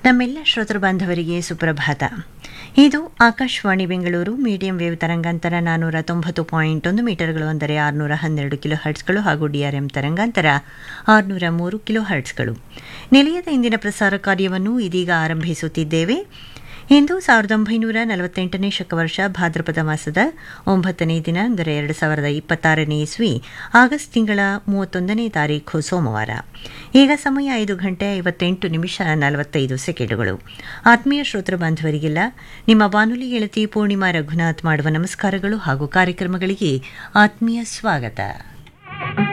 ನಮ್ಮೆಲ್ಲ ಶ್ರೋತೃ ಬಾಂಧವರಿಗೆ ಸುಪ್ರಭಾತ ಇದು ಆಕಾಶವಾಣಿ ಬೆಂಗಳೂರು ಮೀಡಿಯಂ ವೇವ್ ತರಂಗಾಂತರ ನಾನ್ನೂರ ತೊಂಬತ್ತು ಪಾಯಿಂಟ್ ಒಂದು ಮೀಟರ್ಗಳು ಅಂದರೆ ಆರುನೂರ ಹನ್ನೆರಡು ಕಿಲೋ ಹರ್ಟ್ಸ್ಗಳು ಹಾಗೂ ಡಿಆರ್ಎಂ ತರಂಗಾಂತರ ಆರುನೂರ ಮೂರು ಕಿಲೋ ಹರ್ಟ್ಸ್ಗಳು ನಿಲಯದ ಇಂದಿನ ಪ್ರಸಾರ ಕಾರ್ಯವನ್ನು ಇದೀಗ ಆರಂಭಿಸುತ್ತಿದ್ದೇವೆ ಇಂದು ಸಾವಿರದ ಒಂಬೈನೂರ ನಲವತ್ತೆಂಟನೇ ಶಕವರ್ಷ ಭಾದ್ರಪದ ಮಾಸದ ಒಂಬತ್ತನೇ ದಿನ ಅಂದರೆ ಎರಡು ಸಾವಿರದ ಇಪ್ಪತ್ತಾರನೇ ಇಸ್ವಿ ಆಗಸ್ಟ್ ತಿಂಗಳ ಮೂವತ್ತೊಂದನೇ ತಾರೀಖು ಸೋಮವಾರ ಈಗ ಸಮಯ ಐದು ಗಂಟೆ ಐವತ್ತೆಂಟು ನಿಮಿಷ ನಲವತ್ತೈದು ಸೆಕೆಂಡುಗಳು ಆತ್ಮೀಯ ಶ್ರೋತೃ ಬಾಂಧವರಿಗೆಲ್ಲ ನಿಮ್ಮ ಬಾನುಲಿ ಗೆಳತಿ ಪೂರ್ಣಿಮಾ ರಘುನಾಥ್ ಮಾಡುವ ನಮಸ್ಕಾರಗಳು ಹಾಗೂ ಕಾರ್ಯಕ್ರಮಗಳಿಗೆ ಆತ್ಮೀಯ ಸ್ವಾಗತ